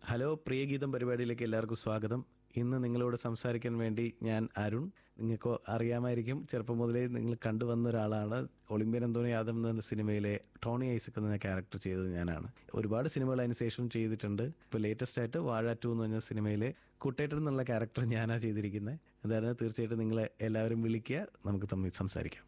Hello പ്രിയഗീതം പരിപാടിയിലേക്ക് എല്ലാവർക്കും സ്വാഗതം ഇന്ന് നിങ്ങളോട് സംസാരിക്കാൻ വേണ്ടി ഞാൻ അരുൺ നിങ്ങൾക്ക് അറിയാമായിരിക്കും ചെറുപ്പം മുതലേ നിങ്ങൾ കണ്ടുവന്ന ഒരാളാണ് ഒളിമ്പ്യൻ അന്തോണി യാദവ് എന്ന സിനിമയിലെ ടോണി ഐസക് എന്ന ക്യാരക്ടർ ചെയ്തത് ഞാനാണ് ഒരുപാട് സിനിമകൾ അതിന് ശേഷം ചെയ്തിട്ടുണ്ട് ഇപ്പോൾ ലേറ്റസ്റ്റ് ആയിട്ട് വാഴ ടു എന്ന് പറഞ്ഞ സിനിമയിലെ കുട്ടേട്ടൻ എന്നുള്ള ക്യാരക്ടർ ഞാനാ ചെയ്തിരിക്കുന്നത് എന്തായാലും തീർച്ചയായിട്ടും നിങ്ങളെ എല്ലാവരും വിളിക്കുക നമുക്ക് തമ്മിൽ സംസാരിക്കാം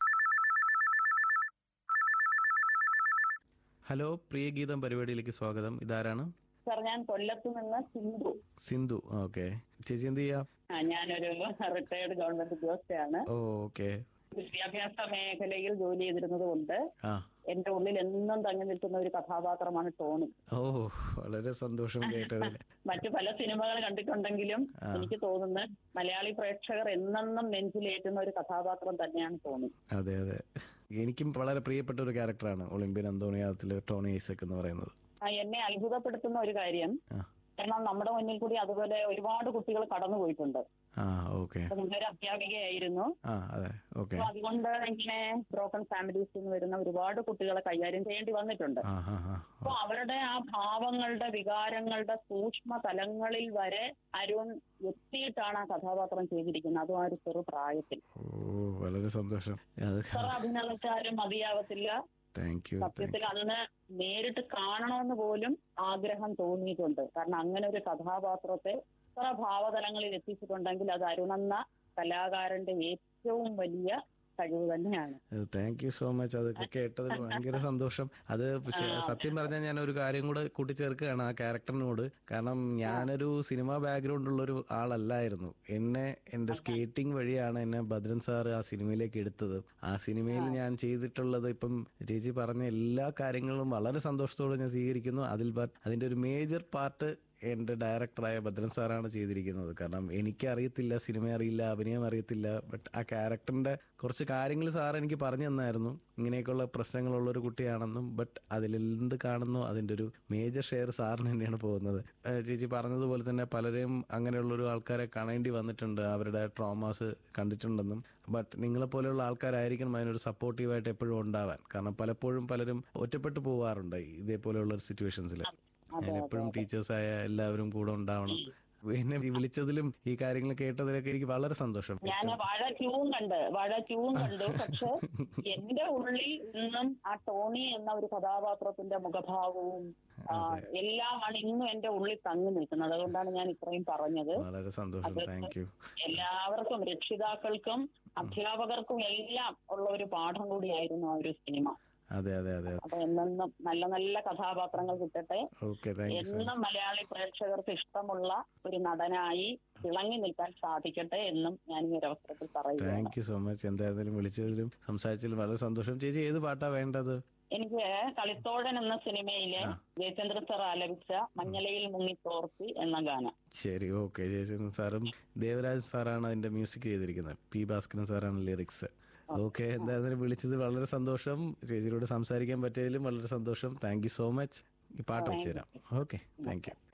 ഹലോ പ്രിയഗീതം പരിപാടിയിലേക്ക് സ്വാഗതം ഇതാരാണ് സാർ ഞാൻ കൊല്ലത്ത് നിന്ന് സിന്ധു സിന്ധു ഓക്കെ ചേച്ചി എന്ത് ചെയ്യാം ആ ഞാനൊരു റിട്ടയർഡ് ഗവൺമെന്റ് ഉദ്യോഗസ്ഥയാണ് ഓ ഓക്കെ വിദ്യാഭ്യാസ മേഖലയിൽ ജോലി ചെയ്തിരുന്നത് കൊണ്ട് ആ എന്റെ ഉള്ളിൽ എന്നും തങ്ങി നിൽക്കുന്ന ഒരു കഥാപാത്രമാണ് ടോണി ഓ വളരെ സന്തോഷം കേട്ടതിൽ മറ്റു പല സിനിമകൾ കണ്ടിട്ടുണ്ടെങ്കിലും ആ. എനിക്ക് തോന്നുന്നു മലയാളി പ്രേക്ഷകർ എന്നെന്നും നെഞ്ചിലേറ്റുന്ന ഒരു കഥാപാത്രം തന്നെയാണ് ടോണി അതെ അതെ എനിക്കും വളരെ പ്രിയപ്പെട്ട ഒരു ക്യാരക്ടറാണ് ഒളിമ്പ്യൻ അന്തോണിയാത്തിലെ ടോണി ഐസക് എന്ന് പറയുന്നത് ആ, എന്നെ അത്ഭുതപ്പെടുത്തുന്ന ഒരു കാര്യം ആ കാരണം നമ്മുടെ മുന്നിൽ കൂടി അതുപോലെ ഒരുപാട് കുട്ടികൾ കടന്നു പോയിട്ടുണ്ട് ആ ഓക്കെ അപ്പൊ ഞാനൊരു അധ്യാപികയായിരുന്നു ആ അതെ ഓക്കെ അപ്പൊ അതുകൊണ്ട് ഇങ്ങനെ ബ്രോക്കൺ ഫാമിലീസിൽ നിന്ന് വരുന്ന ഒരുപാട് കുട്ടികളെ കൈകാര്യം ചെയ്യേണ്ടി വന്നിട്ടുണ്ട് ആ ആ ആ അപ്പൊ അവരുടെ ആ ഭാവങ്ങളുടെ വികാരങ്ങളുടെ സൂക്ഷ്മ തലങ്ങളിൽ വരെ അരുൺ എത്തിയിട്ടാണ് ആ കഥാപാത്രം ചെയ്തിരിക്കുന്നത് അതും ആ ഒരു ചെറു പ്രായത്തിൽ ഓ വളരെ സന്തോഷം അത് എത്ര അഭിനയിച്ചാലും മതിയാവത്തില്ല താങ്ക് യു സത്യത്തിൽ അന്ന് നേരിട്ട് കാണണമെന്ന് പോലും ആഗ്രഹം തോന്നിയിട്ടുണ്ട് കാരണം അങ്ങനെ ഒരു കഥാപാത്രത്തെ എത്ര ഭാവതലങ്ങളിൽ എത്തിച്ചിട്ടുണ്ടെങ്കിൽ അത് അരുണെന്ന കലാകാരന്റെ ഏറ്റവും വലിയ കഴിവ് തന്നെയാണ് താങ്ക് യു സോ മച്ച് അതൊക്കെ കേട്ടതിൽ ഭയങ്കര സന്തോഷം അത് പക്ഷേ സത്യം പറഞ്ഞാൽ ഞാൻ ഒരു കാര്യം കൂടെ കൂട്ടിച്ചേർക്കുകയാണ് ആ ക്യാരക്ടറിനോട് കാരണം ഞാനൊരു സിനിമ ബാക്ക്ഗ്രൗണ്ട് ഉള്ള ഒരു ആളല്ലായിരുന്നു എന്നെ എന്റെ സ്കേറ്റിംഗ് വഴിയാണ് എന്നെ ഭദ്രൻ സാർ ആ സിനിമയിലേക്ക് എടുത്തത് ആ സിനിമയിൽ ഞാൻ ചെയ്തിട്ടുള്ളത് ഇപ്പം ചേച്ചി പറഞ്ഞ എല്ലാ കാര്യങ്ങളും വളരെ സന്തോഷത്തോടെ ഞാൻ സ്വീകരിക്കുന്നു അതിൽ ബ- അതിന്റെ ഒരു മേജർ പാർട്ട് എന്റെ ഡയറക്ടറായ ഭദ്രൻ സാറാണ് ചെയ്തിരിക്കുന്നത് കാരണം എനിക്ക് അറിയത്തില്ല സിനിമ അറിയില്ല അഭിനയം അറിയത്തില്ല ബട്ട് ആ ക്യാരക്ടറിന്റെ കുറച്ച് കാര്യങ്ങൾ സാർ എനിക്ക് പറഞ്ഞു തന്നായിരുന്നു ഇങ്ങനെയൊക്കെയുള്ള പ്രശ്നങ്ങളുള്ള ഒരു കുട്ടിയാണെന്നും ബട്ട് അതിലെന്ത് കാണുന്നു അതിന്റെ ഒരു മേജർ ഷെയർ സാറിന് തന്നെയാണ് പോകുന്നത് ഏഹ് ചേച്ചി പറഞ്ഞതുപോലെ തന്നെ പലരെയും അങ്ങനെയുള്ള ഒരു ആൾക്കാരെ കാണേണ്ടി വന്നിട്ടുണ്ട് അവരുടെ ട്രോമാസ് കണ്ടിട്ടുണ്ടെന്നും ബട്ട് നിങ്ങളെ പോലെയുള്ള ആൾക്കാരായിരിക്കണം അതിനൊരു സപ്പോർട്ടീവായിട്ട് എപ്പോഴും ഉണ്ടാവാൻ കാരണം പലപ്പോഴും പലരും ഒറ്റപ്പെട്ടു പോവാറുണ്ട് ഇതേപോലെയുള്ള ഒരു സിറ്റുവേഷൻസിൽ ഞാൻ എപ്പോഴും ടീച്ചേഴ്സായ എല്ലാവരും കൂടെ ഉണ്ടാവണം എന്നെ ഈ വിളിച്ചതിലും ഈ കാര്യങ്ങൾ കേട്ടതിലൊക്കെ എനിക്ക് വളരെ സന്തോഷം ഞാൻ വാഴ ട്യൂവും കണ്ട് വാഴ ട്യൂവും കണ്ടു പക്ഷെ എന്റെ ഉള്ളിൽ ഇന്നും ആ ടോണി എന്ന ഒരു കഥാപാത്രത്തിന്റെ മുഖഭാവവും ആ, എല്ലാമാണ് ഇന്നും എന്റെ ഉള്ളിൽ തങ്ങി നിൽക്കുന്നത് അതുകൊണ്ടാണ് ഞാൻ ഇത്രയും പറഞ്ഞത് വളരെ സന്തോഷം താങ്ക് യു എല്ലാവർക്കും രക്ഷിതാക്കൾക്കും അധ്യാപകർക്കും എല്ലാം ഉള്ള ഒരു പാഠം കൂടിയായിരുന്നു ആ ഒരു സിനിമ അതെ അതെ അതെ അപ്പൊ എന്നെന്നും നല്ല നല്ല കഥാപാത്രങ്ങൾ കിട്ടട്ടെ ഓക്കെ താങ്ക് യു സോ എന്നും മലയാളി പ്രേക്ഷകർക്ക് ഇഷ്ടമുള്ള ഒരു നടനായി തിളങ്ങി നിൽക്കാൻ സാധിക്കട്ടെ എന്നും ഞാൻ ഈ ഒരു അവസരത്തിൽ പറയുകയാണ് താങ്ക് യു സോ മച്ച് എന്തായാലും വിളിച്ചതിലും സംസാരിച്ചതിലും വളരെ സന്തോഷം ചേച്ചി ഏത് പാട്ടാ വേണ്ടത് എനിക്ക് കളിത്തോഴൻ എന്ന സിനിമയിലെ ആ. ജയചന്ദ്ര സർ ആലപിച്ച മഞ്ഞളയിൽ മുങ്ങി തോർത്തി എന്ന ഗാനം ശരി ഓക്കെ ജയചന്ദ്രൻ സാറും ദേവരാജ് സാറാണ് അതിന്റെ മ്യൂസിക് ചെയ്തിരിക്കുന്നത് പി ഭാസ്കരൻ സാറാണ് ലിറിക്സ് ഓക്കെ എന്തായാലും വിളിച്ചത് വളരെ സന്തോഷം ചേച്ചിയോട് സംസാരിക്കാൻ പറ്റിയതിലും വളരെ സന്തോഷം താങ്ക് യു സോ മച്ച് ഈ പാട്ട് വെച്ചുതരാം ഓക്കെ താങ്ക് യു